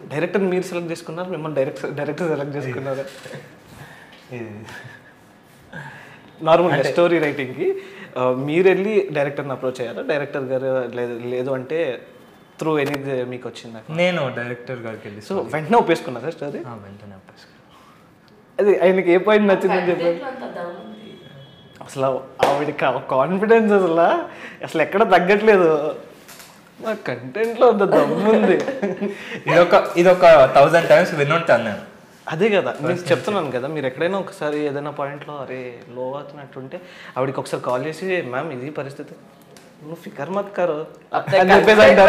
Director మీరు select చేసుకున్నారు మిమ్మల్ని డైరెక్టర్ డైరెక్టర్ సెలెక్ట్ చేసుకున్నారు నార్మల్ స్టోరీ రైటింగ్కి మీరు వెళ్ళి డైరెక్టర్ని అప్రోచ్ అయ్యారా డైరెక్టర్ గారు లేదు లేదు అంటే త్రూ ఎనీ మీకు వచ్చిందా నేను డైరెక్టర్ గారికి వెళ్ళి సో వెంటనే ఒప్పేసుకున్నారా స్టోరీ ఆ, వెంటనే ఒప్పేసుకున్నాను. అది ఆయనకి ఏ పాయింట్ నచ్చిందని చెప్పారు అసలు ఆవిడకి కాన్ఫిడెన్స్ అసలు అసలు ఎక్కడ తగ్గట్లేదు మా కంటెంట్లో అంత దమ్ముంది ఇదొక ఇదొక థౌజండ్ టైమ్స్ వినుంటాను నేను అదే కదా నేను చెప్తున్నాను కదా మీరు ఎక్కడైనా ఒకసారి ఏదైనా పాయింట్లో అరే లో అవుతున్నట్టుంటే ఆవిడకి ఒకసారి కాల్ చేసి మ్యామ్ ఇది పరిస్థితి నువ్వు ఫికర్ మత్ కరు అని చెప్పేసి అంటారు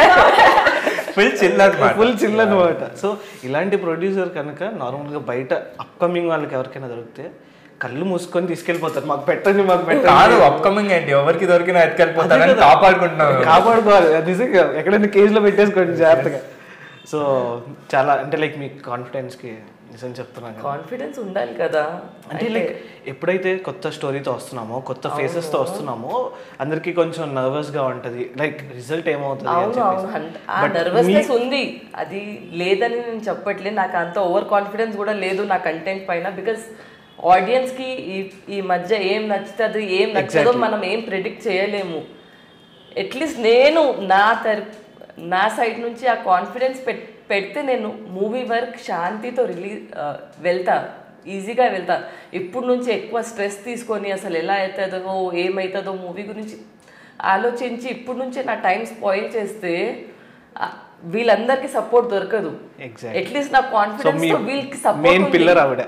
ఫుల్ చిల్ అనమాట ఫుల్ చిల్ అనమాట సో ఇలాంటి ప్రొడ్యూసర్ కనుక నార్మల్గా బయట అప్కమింగ్ వాళ్ళకి ఎవరికైనా దొరికితే కళ్ళు మూసుకొని తీసుకెళ్ళిపోతారు మాకు పెట్టండి మాకు పెట్టండి కాదు అప్కమింగ్ ఏంటి ఎవరికి దొరికినా ఎత్తుకెళ్ళిపోతారని కాపాడుకుంటున్నాను కాపాడుకోవాలి అది నిజంగా ఎక్కడైనా కేజీలో పెట్టేసుకోండి జాగ్రత్తగా సో చాలా అంటే లైక్ మీ కాన్ఫిడెన్స్కి నిజం చెప్తున్నాను కదా. కాన్ఫిడెన్స్ ఉండాలి కదా అంటే లైక్ ఎప్పుడైతే కొత్త స్టోరీతో వస్తున్నామో కొత్త ఫేసెస్తో వస్తున్నామో అందరికీ కొంచెం నర్వస్గా ఉంటుంది లైక్ రిజల్ట్ ఏమవుతుంది అని అవును అవును చెప్పేసి. హన్- ఆ నర్వస్నెస్ ఉంది అది లేదని నేను చెప్పట్లేదు నాకు అంత ఓవర్ కాన్ఫిడెన్స్ కూడా లేదు నా కంటెంట్ పైన బికాస్ ఆడియన్స్ కి ఈ ఈ మధ్య ఏం నచ్చుతుంది ఏం నచ్చదో మనం ఏం ప్రిడిక్ట్ చేయలేము అట్లీస్ట్ నేను నా తర నా సైడ్ నుంచి ఆ కాన్ఫిడెన్స్ పెడితే నేను మూవీ వర్క్ శాంతితో రిలీజ్ వెళ్తా ఈజీగా వెళ్తా ఇప్పుడు నుంచి ఎక్కువ స్ట్రెస్ తీసుకొని అసలు ఎలా అవుతుందో ఏమవుతుందో మూవీ గురించి ఆలోచించి ఇప్పుడు నుంచే నా టైం స్పాయిల్ చేస్తే ఆ, వీళ్ళందరికీ సపోర్ట్ దొరకదు Exactly. అట్లీస్ట్ నా సో కాన్ఫిడెన్స్ మీ తో వీళ్ళకి మెయిన్ సపోర్ట్ పిల్లర్ ఆవిడ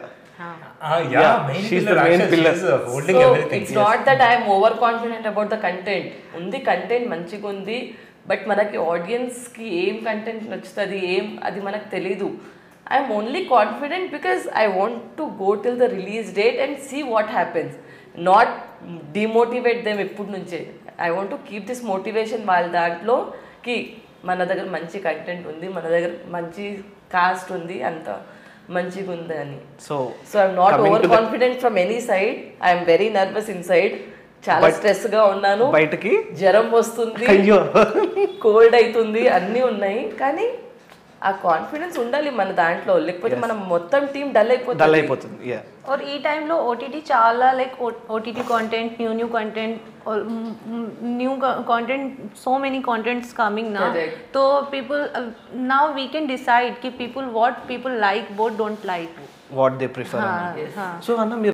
she's the main pillar. Holding everything it's not that I'm over confident about the content ఉంది కంటెంట్ మంచిగా ఉంది బట్ మనకి audience కి ఏం కంటెంట్ నచ్చుతుంది ఏం అది మనకు తెలీదు I'm only confident because I want to go till the release date and see what happens not demotivate them ఎప్పటి నుంచే I want to keep this motivation వాళ్ళ దాంట్లోకి మన దగ్గర మంచి కంటెంట్ ఉంది మన దగ్గర మంచి కాస్ట్ ఉంది అంత మంచిగా ఉంది అని so so I'm not over confident from any side I'm very nervous inside చాలా స్ట్రెస్ గా ఉన్నాను బయటకి జ్వరం వస్తుంది అయ్యో కోల్డ్ అవుతుంది అన్నీ ఉన్నాయి కానీ ఆ కాన్ఫిడెన్స్ ఉండాలి మన దాంట్లో లేకపోతే మనం మొత్తం టీం డల్ అయిపోతుంది డల్ అయిపోతుంది యా और ఈ టైంలో ఓటీటీ చాలా like OTT content new new content new content so many contents coming నా Correct. तो people uh, now we can decide कि people what people like what don't like what they prefer हाँ, हाँ. So అన్న మీరు